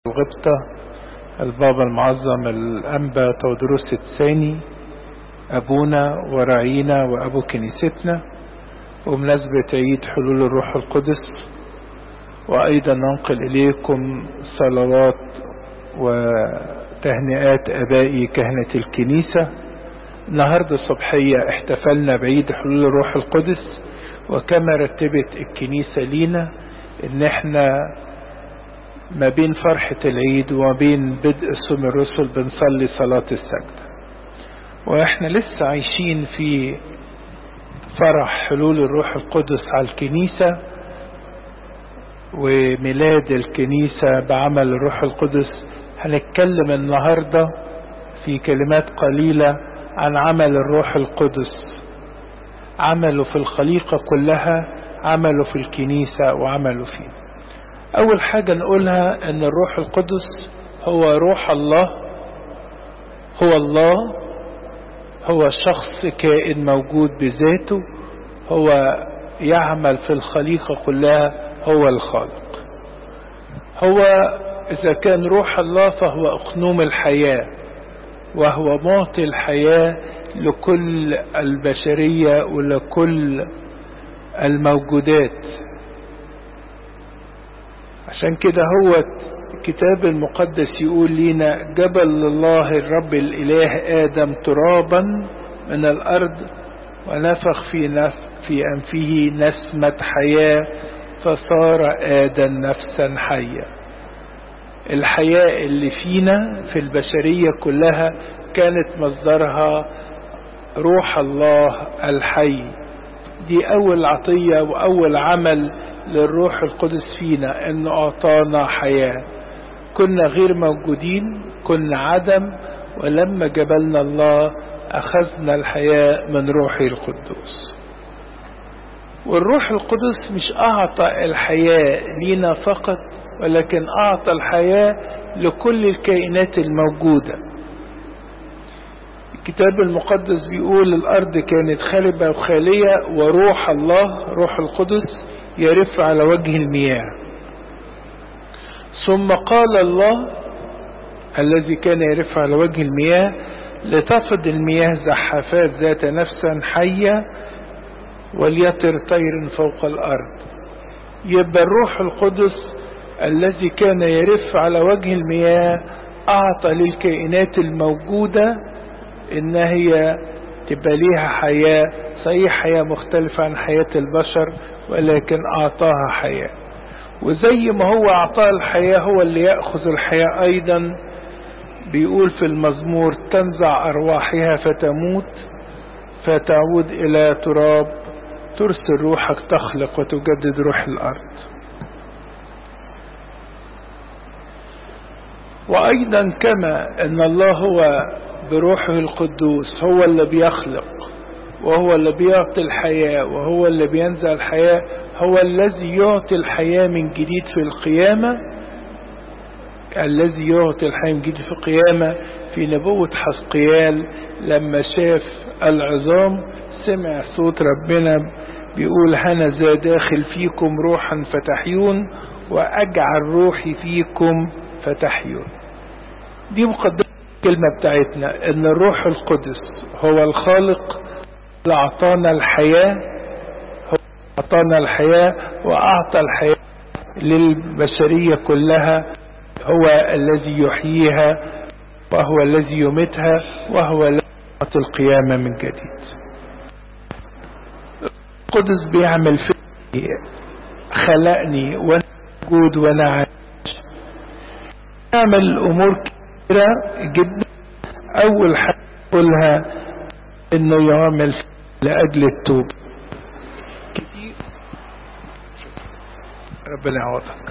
الغبطة البابا المعظم الأنبا تودروس الثاني أبونا ورعينا وأبو كنيستنا وبمناسبة عيد حلول الروح القدس وأيضا ننقل إليكم صلوات وتهنئات أبائي كهنة الكنيسة النهاردة صبحية احتفلنا بعيد حلول الروح القدس وكما رتبت الكنيسة لينا ان احنا ما بين فرحة العيد وما بين بدء صوم الرسل بنصلي صلاة السجدة واحنا لسه عايشين في فرح حلول الروح القدس على الكنيسة وميلاد الكنيسة بعمل الروح القدس هنتكلم النهاردة في كلمات قليلة عن عمل الروح القدس عمله في الخليقة كلها عمله في الكنيسة وعمله فيه أول حاجة نقولها أن الروح القدس هو روح الله هو الله هو شخص كائن موجود بذاته هو يعمل في الخليقة كلها هو الخالق هو إذا كان روح الله فهو أقنوم الحياة وهو معطي الحياة لكل البشرية ولكل الموجودات عشان كده هو الكتاب المقدس يقول لنا جبل الله الرب الإله آدم ترابا من الأرض ونفخ في, نف في أنفه نسمة حياة فصار آدم نفسا حية الحياة اللي فينا في البشرية كلها كانت مصدرها روح الله الحي دي أول عطية وأول عمل للروح القدس فينا أنه أعطانا حياة كنا غير موجودين كنا عدم ولما جبلنا الله أخذنا الحياة من روحه القدوس والروح القدس مش أعطى الحياة لينا فقط ولكن أعطى الحياة لكل الكائنات الموجودة الكتاب المقدس بيقول الأرض كانت خاربة وخالية وروح الله روح القدس يرف على وجه المياه ثم قال الله الذي كان يرف على وجه المياه لتفض المياه زحافات ذات نفسا حية وليطر طير فوق الأرض يبقى الروح القدس الذي كان يرف على وجه المياه أعطى للكائنات الموجودة إن هي تبقى ليها حياة صحيح حياة مختلفة عن حياة البشر ولكن أعطاها حياة وزي ما هو أعطاها الحياة هو اللي يأخذ الحياة أيضا بيقول في المزمور تنزع أرواحها فتموت فتعود إلى تراب ترسل روحك تخلق وتجدد روح الأرض وأيضا كما أن الله هو بروحه القدوس هو اللي بيخلق وهو اللي بيعطي الحياة وهو اللي بينزع الحياة هو الذي يعطي الحياة من جديد في القيامة الذي يعطي الحياة من جديد في القيامة في نبوة حسقيال لما شاف العظام سمع صوت ربنا بيقول هنذا داخل فيكم روحا فتحيون وأجعل روحي فيكم فتحيون دي مقدمة الكلمة بتاعتنا ان الروح القدس هو الخالق اللي اعطانا الحياة هو اعطانا الحياة واعطى الحياة للبشرية كلها هو الذي يحييها وهو الذي يميتها وهو الذي يعطي القيامة من جديد القدس بيعمل فيني خلقني وانا موجود وانا عايش يعمل امور كثيرة جدا اول حاجة قولها انه يعمل لاجل التوب كتير ربنا يعوضك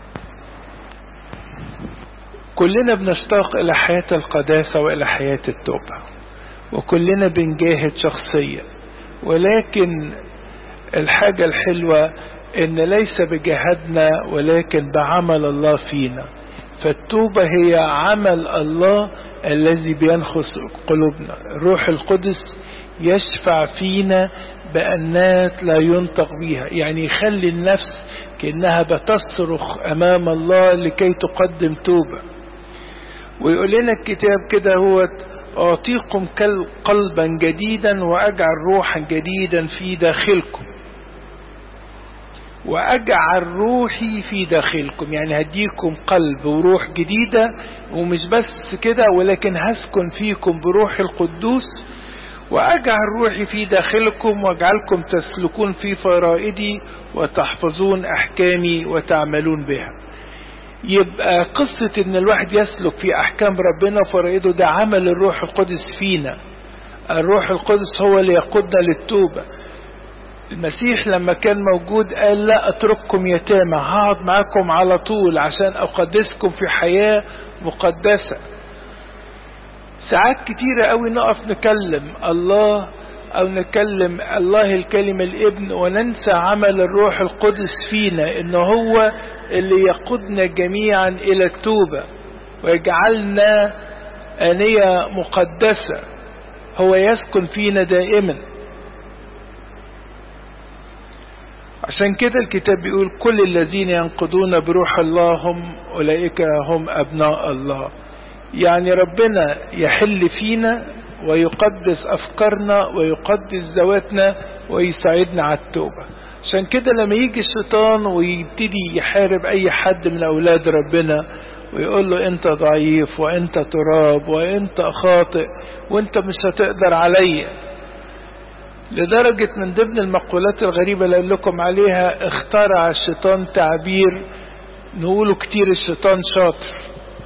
كلنا بنشتاق الى حياة القداسة والى حياة التوبة وكلنا بنجاهد شخصيا ولكن الحاجة الحلوة ان ليس بجهادنا ولكن بعمل الله فينا فالتوبة هي عمل الله الذي بينخس قلوبنا الروح القدس يشفع فينا بأنات لا ينطق بها يعني يخلي النفس كأنها بتصرخ أمام الله لكي تقدم توبة ويقول لنا الكتاب كده هو أعطيكم قلبا جديدا وأجعل روحا جديدا في داخلكم وأجعل روحي في داخلكم يعني هديكم قلب وروح جديدة ومش بس كده ولكن هسكن فيكم بروح القدوس وأجعل روحي في داخلكم واجعلكم تسلكون في فرائدي وتحفظون أحكامي وتعملون بها يبقى قصة ان الواحد يسلك في احكام ربنا وفرائده ده عمل الروح القدس فينا الروح القدس هو اللي يقودنا للتوبة المسيح لما كان موجود قال لا اترككم يتامى هقعد معاكم على طول عشان اقدسكم في حياة مقدسة ساعات كتيرة قوي نقف نكلم الله او نكلم الله الكلمة الابن وننسى عمل الروح القدس فينا ان هو اللي يقودنا جميعا الى التوبة ويجعلنا آنية مقدسة هو يسكن فينا دائما عشان كده الكتاب بيقول كل الذين ينقضون بروح الله هم أولئك هم أبناء الله يعني ربنا يحل فينا ويقدس أفكارنا ويقدس ذواتنا ويساعدنا على التوبة عشان كده لما يجي الشيطان ويبتدي يحارب أي حد من أولاد ربنا ويقول له أنت ضعيف وأنت تراب وأنت خاطئ وأنت مش هتقدر عليا لدرجة من ضمن المقولات الغريبة اللي أقول لكم عليها اخترع الشيطان تعبير نقوله كتير الشيطان شاطر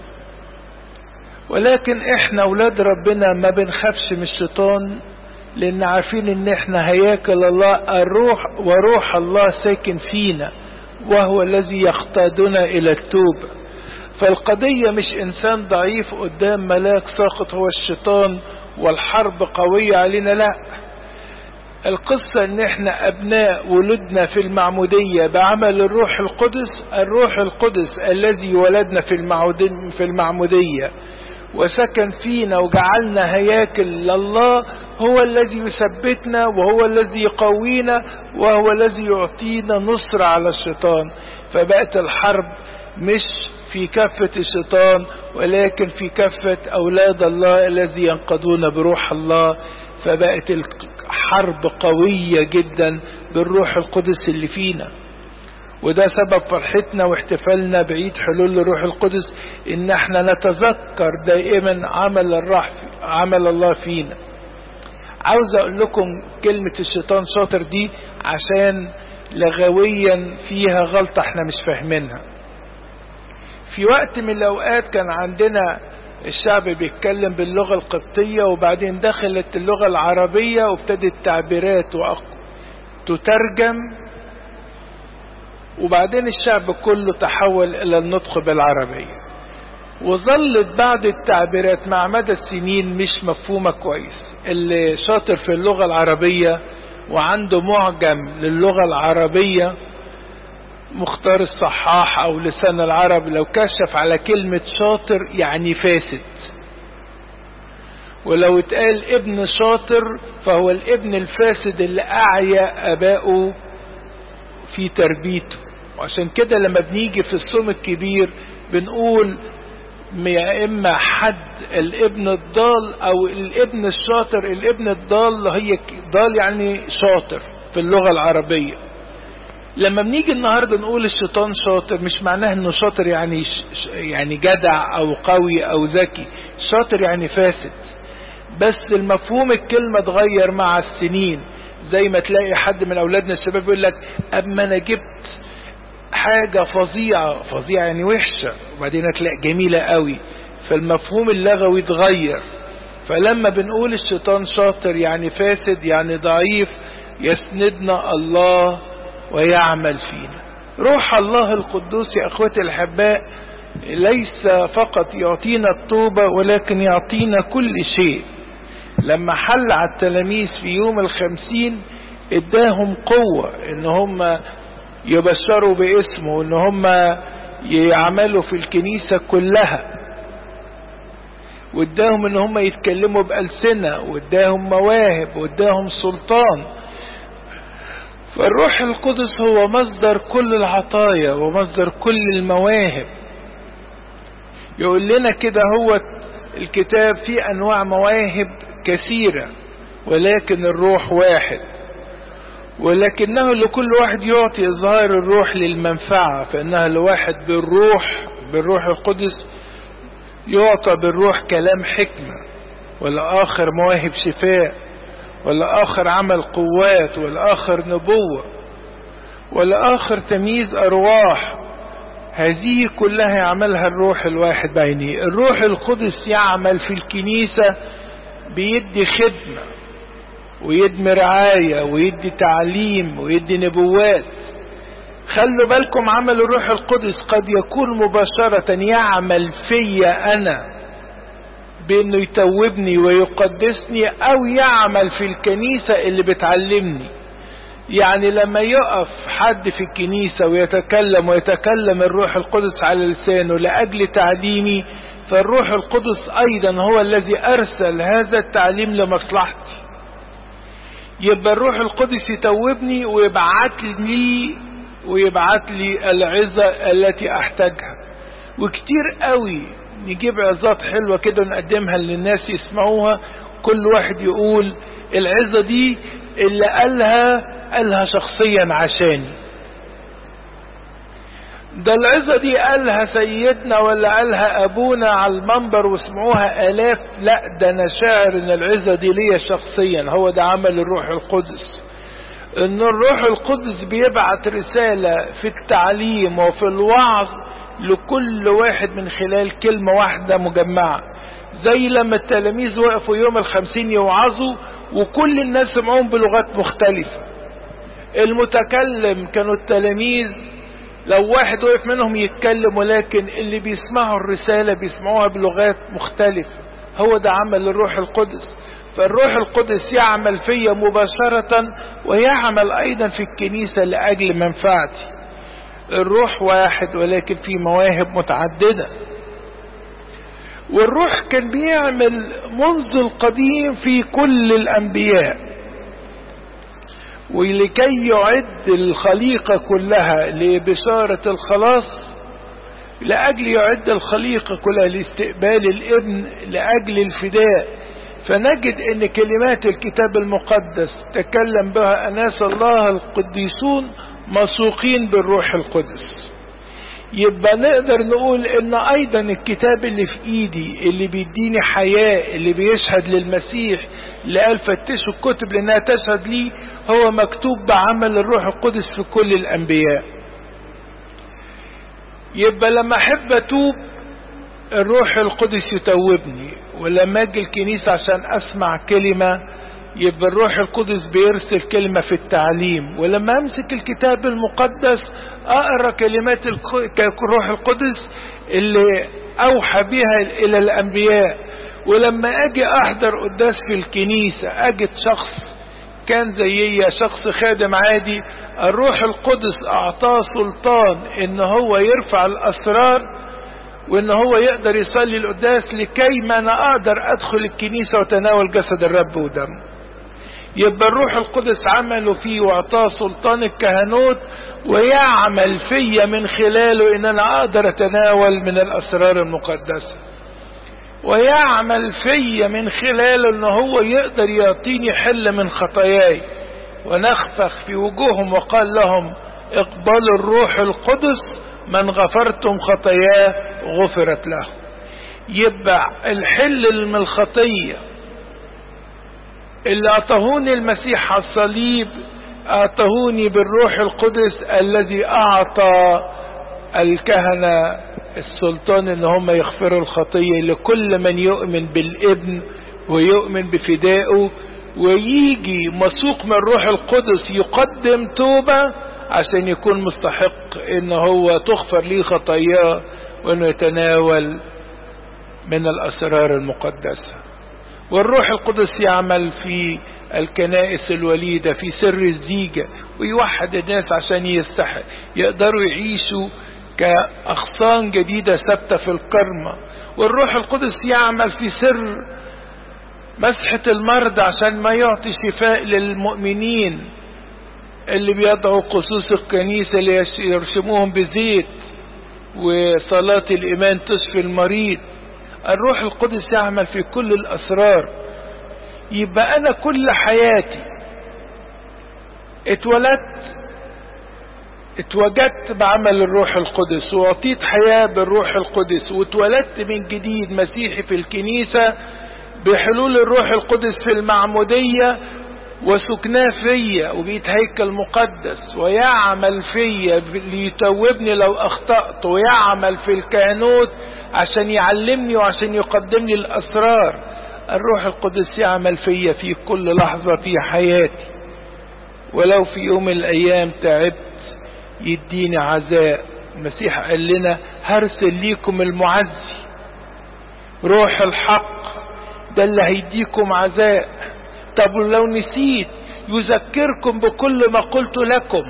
ولكن احنا اولاد ربنا ما بنخافش من الشيطان لان عارفين ان احنا هياكل الله الروح وروح الله ساكن فينا وهو الذي يقتادنا الى التوبة فالقضية مش انسان ضعيف قدام ملاك ساقط هو الشيطان والحرب قوية علينا لا القصة ان احنا ابناء ولدنا في المعمودية بعمل الروح القدس الروح القدس الذي ولدنا في في المعمودية وسكن فينا وجعلنا هياكل لله هو الذي يثبتنا وهو الذي يقوينا وهو الذي يعطينا نصر على الشيطان فبقت الحرب مش في كفة الشيطان ولكن في كفة أولاد الله الذي ينقضون بروح الله فبقت الحرب قوية جدا بالروح القدس اللي فينا وده سبب فرحتنا واحتفالنا بعيد حلول الروح القدس ان احنا نتذكر دائما عمل الرح عمل الله فينا عاوز اقول لكم كلمة الشيطان شاطر دي عشان لغويا فيها غلطة احنا مش فاهمينها في وقت من الاوقات كان عندنا الشعب بيتكلم باللغة القبطية وبعدين دخلت اللغة العربية وابتدت تعبيرات تترجم وبعدين الشعب كله تحول الى النطق بالعربية وظلت بعض التعبيرات مع مدى السنين مش مفهومة كويس اللي شاطر في اللغة العربية وعنده معجم للغة العربية مختار الصحاح او لسان العرب لو كشف على كلمة شاطر يعني فاسد ولو اتقال ابن شاطر فهو الابن الفاسد اللي اعيا اباؤه في تربيته وعشان كده لما بنيجي في الصوم الكبير بنقول يا اما حد الابن الضال او الابن الشاطر الابن الضال هي ضال يعني شاطر في اللغة العربية لما بنيجي النهاردة نقول الشيطان شاطر مش معناه انه شاطر يعني يعني جدع او قوي او ذكي شاطر يعني فاسد بس المفهوم الكلمة اتغير مع السنين زي ما تلاقي حد من اولادنا الشباب يقول لك اما انا جبت حاجة فظيعة فظيعة يعني وحشة وبعدين هتلاقي جميلة قوي فالمفهوم اللغوي اتغير فلما بنقول الشيطان شاطر يعني فاسد يعني ضعيف يسندنا الله ويعمل فينا روح الله القدوس يا اخوتي الاحباء ليس فقط يعطينا التوبة ولكن يعطينا كل شيء لما حل على التلاميذ في يوم الخمسين اداهم قوة ان هم يبشروا باسمه ان هم يعملوا في الكنيسة كلها واداهم ان هم يتكلموا بألسنة واداهم مواهب واداهم سلطان فالروح القدس هو مصدر كل العطايا ومصدر كل المواهب يقول لنا كده هو الكتاب فيه انواع مواهب كثيرة ولكن الروح واحد ولكنه لكل واحد يعطي إظهار الروح للمنفعة فإنها لواحد بالروح بالروح القدس يعطى بالروح كلام حكمة والآخر مواهب شفاء والآخر عمل قوات والآخر نبوة والآخر تمييز أرواح هذه كلها يعملها الروح الواحد بعينه الروح القدس يعمل في الكنيسة بيدي خدمة ويدي رعاية ويدي تعليم ويدي نبوات خلوا بالكم عمل الروح القدس قد يكون مباشرة يعمل فيا أنا بأنه يتوبني ويقدسني أو يعمل في الكنيسة اللي بتعلمني يعني لما يقف حد في الكنيسة ويتكلم ويتكلم الروح القدس على لسانه لأجل تعليمي فالروح القدس أيضا هو الذي أرسل هذا التعليم لمصلحتي يبقى الروح القدس يتوبني ويبعت لي ويبعت لي العظة التي أحتاجها وكتير قوي نجيب عظات حلوة كده نقدمها للناس يسمعوها كل واحد يقول العظة دي اللي قالها قالها شخصيا عشاني ده العظة دي قالها سيدنا ولا قالها أبونا على المنبر وسمعوها آلاف لا ده أنا شاعر إن العظة دي ليا شخصيا هو ده عمل الروح القدس إن الروح القدس بيبعت رسالة في التعليم وفي الوعظ لكل واحد من خلال كلمة واحدة مجمعة زي لما التلاميذ وقفوا يوم الخمسين يوعظوا وكل الناس سمعوهم بلغات مختلفة المتكلم كانوا التلاميذ لو واحد وقف منهم يتكلم ولكن اللي بيسمعوا الرسالة بيسمعوها بلغات مختلفة هو ده عمل الروح القدس فالروح القدس يعمل فيا مباشرة ويعمل أيضا في الكنيسة لأجل منفعتي الروح واحد ولكن في مواهب متعددة والروح كان بيعمل منذ القديم في كل الأنبياء ولكي يعد الخليقة كلها لبشارة الخلاص لأجل يعد الخليقة كلها لاستقبال الابن لأجل الفداء فنجد ان كلمات الكتاب المقدس تكلم بها اناس الله القديسون مسوقين بالروح القدس يبقى نقدر نقول ان ايضا الكتاب اللي في ايدي اللي بيديني حياة اللي بيشهد للمسيح اللي قال فتشوا الكتب لانها تشهد لي هو مكتوب بعمل الروح القدس في كل الانبياء يبقى لما احب اتوب الروح القدس يتوبني ولما اجي الكنيسة عشان اسمع كلمة يبقى الروح القدس بيرسل كلمة في التعليم ولما امسك الكتاب المقدس اقرا كلمات الروح القدس اللي اوحى بها الى الانبياء ولما اجي احضر قداس في الكنيسة اجد شخص كان زيي شخص خادم عادي الروح القدس اعطاه سلطان ان هو يرفع الاسرار وان هو يقدر يصلي القداس لكي ما انا اقدر ادخل الكنيسة وتناول جسد الرب ودمه يبقى الروح القدس عمله فيه واعطاه سلطان الكهنوت ويعمل فيا من خلاله ان انا اقدر اتناول من الاسرار المقدسة ويعمل فيا من خلاله ان هو يقدر يعطيني حل من خطاياي ونخفخ في وجوههم وقال لهم اقبلوا الروح القدس من غفرتم خطاياه غفرت له يبقى الحل من الخطيه اللي اعطهوني المسيح على الصليب اعطهوني بالروح القدس الذي اعطى الكهنة السلطان ان هم يغفروا الخطية لكل من يؤمن بالابن ويؤمن بفدائه ويجي مسوق من الروح القدس يقدم توبة عشان يكون مستحق ان هو تغفر ليه خطاياه وانه يتناول من الاسرار المقدسه والروح القدس يعمل في الكنائس الوليدة في سر الزيجة ويوحد الناس عشان يستحق يقدروا يعيشوا كأغصان جديدة ثابتة في الكرمة والروح القدس يعمل في سر مسحة المرضى عشان ما يعطي شفاء للمؤمنين اللي بيضعوا قصوص الكنيسة اللي يرشموهم بزيت وصلاة الإيمان تشفي المريض الروح القدس يعمل في كل الأسرار يبقى أنا كل حياتي اتولدت اتوجدت بعمل الروح القدس واعطيت حياة بالروح القدس واتولدت من جديد مسيحي في الكنيسة بحلول الروح القدس في المعمودية وسكناه فيا وبقيت هيكل مقدس ويعمل فيا ليتوبني لو اخطأت ويعمل في الكهنوت عشان يعلمني وعشان يقدمني الاسرار الروح القدس يعمل فيا في كل لحظة في حياتي ولو في يوم من الايام تعبت يديني عزاء المسيح قال لنا هرسل ليكم المعزي روح الحق ده اللي هيديكم عزاء طب لو نسيت يذكركم بكل ما قلت لكم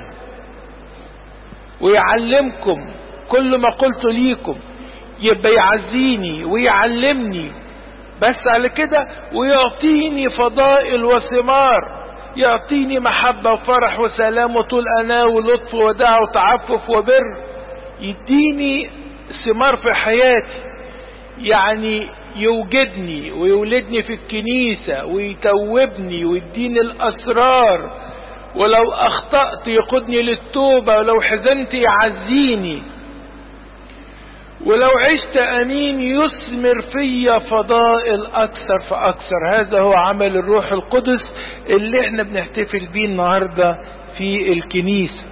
ويعلمكم كل ما قلت ليكم يبقى يعزيني ويعلمني بس على كده ويعطيني فضائل وثمار يعطيني محبة وفرح وسلام وطول أنا ولطف وداع وتعفف وبر يديني ثمار في حياتي يعني يوجدني ويولدني في الكنيسة ويتوبني ويديني الأسرار ولو أخطأت يقودني للتوبة ولو حزنت يعزيني ولو عشت أمين يثمر في فضائل أكثر فأكثر هذا هو عمل الروح القدس اللي احنا بنحتفل بيه النهاردة في الكنيسة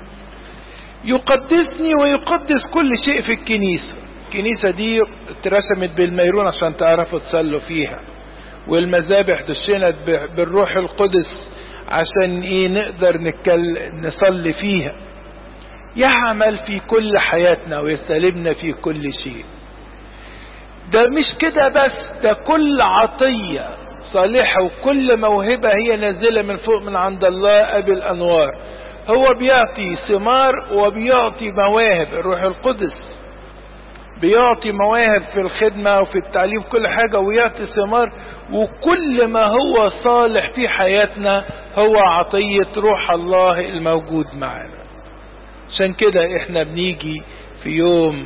يقدسني ويقدس كل شيء في الكنيسة الكنيسة دي اترسمت بالميرون عشان تعرفوا تصلوا فيها والمذابح دشنت بالروح القدس عشان ايه نقدر نتكل نصلي فيها يعمل في كل حياتنا ويستلمنا في كل شيء ده مش كده بس ده كل عطية صالحة وكل موهبة هي نازلة من فوق من عند الله أبي الأنوار هو بيعطي ثمار وبيعطي مواهب الروح القدس بيعطي مواهب في الخدمة وفي التعليم كل حاجة ويعطي ثمار وكل ما هو صالح في حياتنا هو عطية روح الله الموجود معنا عشان كده احنا بنيجي في يوم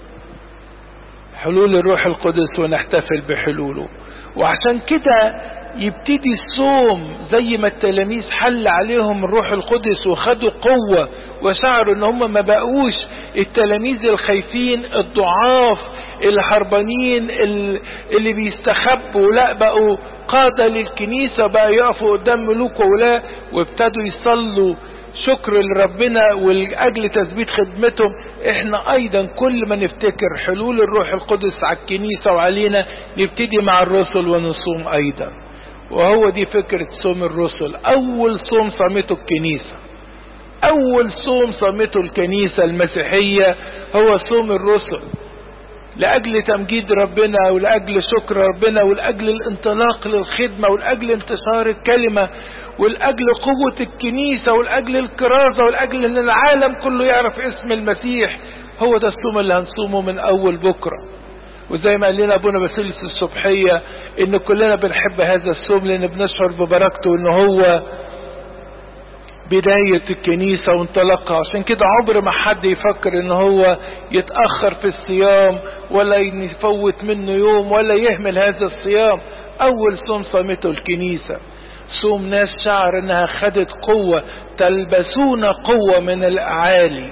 حلول الروح القدس ونحتفل بحلوله وعشان كده يبتدي الصوم زي ما التلاميذ حل عليهم الروح القدس وخدوا قوة وشعروا ان هم ما بقوش التلاميذ الخايفين الضعاف الهربانين اللي بيستخبوا لا بقوا قادة للكنيسة بقى يقفوا قدام ملوك ولا وابتدوا يصلوا شكر لربنا ولأجل تثبيت خدمتهم احنا ايضا كل ما نفتكر حلول الروح القدس على الكنيسة وعلينا نبتدي مع الرسل ونصوم ايضا وهو دي فكرة صوم الرسل اول صوم صامته الكنيسة اول صوم صامته الكنيسة المسيحية هو صوم الرسل لأجل تمجيد ربنا ولأجل شكر ربنا ولأجل الانطلاق للخدمة ولأجل انتشار الكلمة ولأجل قوة الكنيسة ولأجل الكرازة ولأجل أن العالم كله يعرف اسم المسيح هو ده الصوم اللي هنصومه من أول بكرة وزي ما قال لنا أبونا باسيلس الصبحية إن كلنا بنحب هذا الصوم لأن بنشعر ببركته إن هو بداية الكنيسة وانطلاقها عشان كده عمر ما حد يفكر ان هو يتأخر في الصيام ولا يفوت منه يوم ولا يهمل هذا الصيام اول صوم صامته الكنيسة صوم ناس شعر انها خدت قوة تلبسون قوة من الاعالي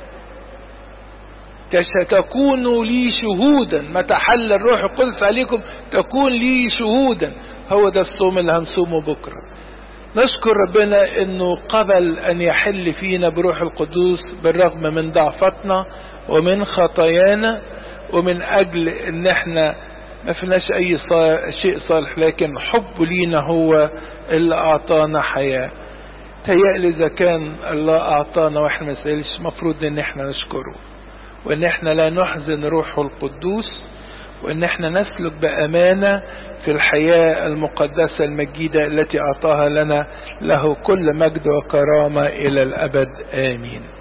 تكونوا لي شهودا متى حل الروح القدس عليكم تكون لي شهودا هو ده الصوم اللي هنصومه بكره نشكر ربنا انه قبل ان يحل فينا بروح القدوس بالرغم من ضعفتنا ومن خطايانا ومن اجل ان احنا ما فيناش اي شيء صالح لكن حب لينا هو اللي اعطانا حياة تهيألي اذا كان الله اعطانا واحنا ما نسألش مفروض ان احنا نشكره وان احنا لا نحزن روحه القدوس وان احنا نسلك بامانه في الحياة المقدسة المجيدة التي أعطاها لنا له كل مجد وكرامة إلى الأبد آمين